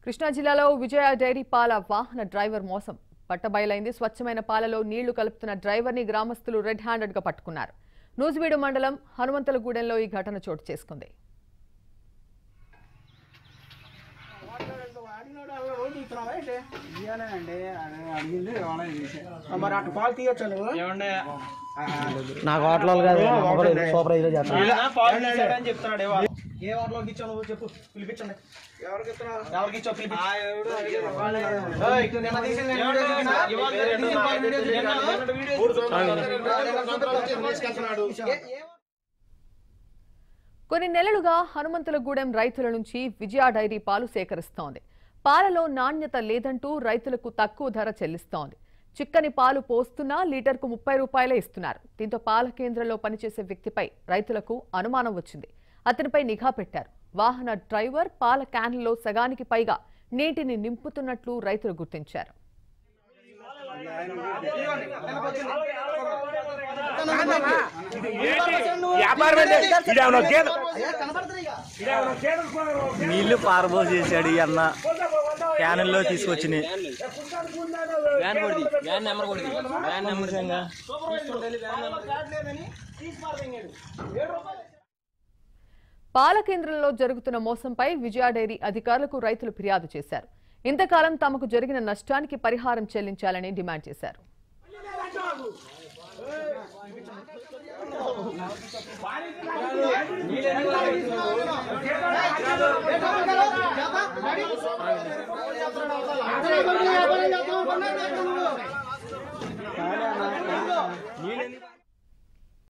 కృష్ణా జిల్లాలో విజయ డైరీ పాల వాహన డ్రైవర్ మోసం పట్టబయలైంది స్వచ్ఛమైన పాలలో నీళ్లు కలుపుతున్న డ్రైవర్ని గ్రామస్తులు రెడ్ హ్యాండెడ్ గా పట్టుకున్నారు నూజివీడు మండలం హనుమంతలగూడెంలో ఈ ఘటన చోటు చేసుకుంది మరి అటు పాలు తీయొచ్చా నువ్వు నాకు హోటల్ కాదు సూపర్వైజర్ చేస్తాను చెప్తున్నాడు ఏ వాటిలోకి ఇచ్చావు నువ్వు చెప్పు పిలిపించండి ఎవరికి ఇస్తున్నావు ఎవరికి ఇచ్చావు పిలిపి ఏయ్, నిన్న తీసింది నేను వీడియో చూపినా? తీసిన పాలు వీడియో చూపినా? ఏ- ఏ- కొన్ని నెలలుగా హనుమంతులగూడెం రైతుల నుంచి విజయ డైరీ పాలు సేకరిస్తోంది పాలలో నాణ్యత లేదంటూ రైతులకు తక్కువ ధర చెల్లిస్తోంది చిక్కని పాలు పోస్తున్నా లీటర్కు ముప్పై రూపాయలే ఇస్తున్నారు దీంతో పాల కేంద్రంలో పనిచేసే వ్యక్తిపై రైతులకు అనుమానం వచ్చింది అతనిపై నిఘా పెట్టారు వాహన డ్రైవర్ పాల క్యాన్లలో సగానికి పైగా నీటిని నింపుతున్నట్లు రైతులు గుర్తించారు నీళ్లు పారబోసేసాడు ఈ అన్న క్యానుల్లో తీసుకొచ్చి వ్యాన్ కొడిది వ్యాన్ నెంబర్ కొడిది వ్యాన్ నెంబర్ పాల కేంద్రంలో జరుగుతున్న మోసంపై విజయ డైరీ అధికారులకు రైతులు ఫిర్యాదు చేశారు ఇంతకాలం తమకు జరిగిన నష్టానికి పరిహారం చెల్లించాలని డిమాండ్ చేశారు నీళ్ళు ఎందుకు